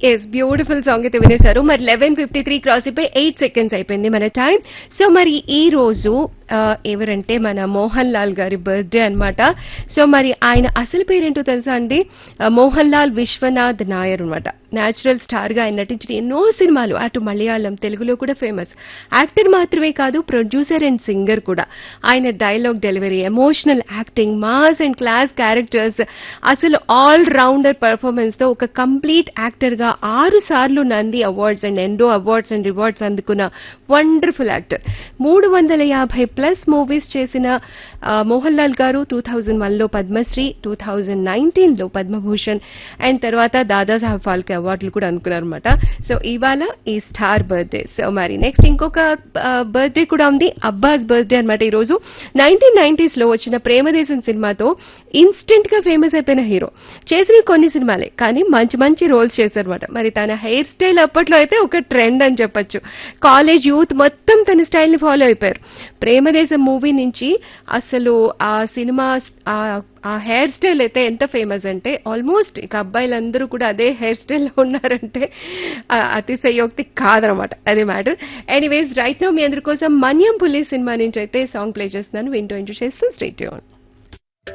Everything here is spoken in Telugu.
ఎస్ బ్యూటిఫుల్ సాంగ్ అయితే వినేశారు మరి లెవెన్ ఫిఫ్టీ త్రీ క్రాస్ అయిపోయి ఎయిట్ సెకండ్స్ అయిపోయింది మన టైం సో మరి ఈ రోజు ఆ, ఎవరంటే మన మోహన్ లాల్ గారి బర్త్డే అన్నమాట సో మరి ఆయన అసలు పేరేంటో తెలుసా అండి ఆ, మోహన్ లాల్ విశ్వనాథ్ నాయర్ అనమాట న్యాచురల్ స్టార్ గా ఆయన నటించిన ఎన్నో సినిమాలు అటు మలయాళం తెలుగులో కూడా ఫేమస్ యాక్టర్ మాత్రమే కాదు ప్రొడ్యూసర్ అండ్ సింగర్ కూడా ఆయన dialogue delivery emotional acting mass and class characters అసలు ఆల్ రౌండర్ పర్ఫార్మెన్స్ తో ఒక కంప్లీట్ యాక్టర్ గా ఆరు సార్లు నంది అవార్డ్స్ అండ్ ఎండో అవార్డ్స్ అండ్ రివార్డ్స్ అందుకున్న వండర్ఫుల్ యాక్టర్ మూడు వందల యాభై ప్లస్ మూవీస్ చేసిన ఆ, మోహన్ లాల్ గారు టూ థౌజండ్ వన్ లో పద్మశ్రీ టూ థౌజండ్ నైన్టీన్ లో పద్మభూషణ్ అండ్ తర్వాత దాదాసాహెబ్ ఫాల్కే అవార్డులు కూడా అనుకున్నారన్నమాట సో ఇవాళ ఈ స్టార్ బర్త్డే సో మరి నెక్స్ట్ ఇంకొక బర్త్డే కూడా ఉంది అబ్బాస్ బర్త్డే అనమాట ఈ రోజు నైన్టీన్ నైన్టీస్ లో వచ్చిన ప్రేమదేశం సినిమాతో ఇన్స్టెంట్ గా ఫేమస్ అయిపోయిన హీరో చేసిన కొన్ని సినిమాలే కానీ మంచి మంచి రోల్స్ చేశారన్నమాట మరి తన హెయిర్ స్టైల్ అప్పట్లో అయితే ఒక ట్రెండ్ అని చెప్పొచ్చు కాలేజ్ యూత్ మొత్తం తన స్టైల్ ని ఫాలో అయిపోయారు ప్రేమదేశం మూవీ నుంచి అసలు ఆ సినిమా ఆ ఆ హెయిర్ స్టైల్ అయితే ఎంత ఫేమస్ అంటే ఆల్మోస్ట్ ఇక అబ్బాయిలందరూ కూడా అదే హెయిర్ స్టైల్ లో ఉన్నారంటే ఆ, అతిశయోక్తి కాదనమాట అదే మ్యాటర్ ఎనీవేస్ రైట్ నో మీ అందరి కోసం మన్యం పులి సినిమా నుంచి అయితే సాంగ్ ప్లే చేస్తున్నాను వింటూ ఎంజాయ్ చేస్తూ స్ట్రేట్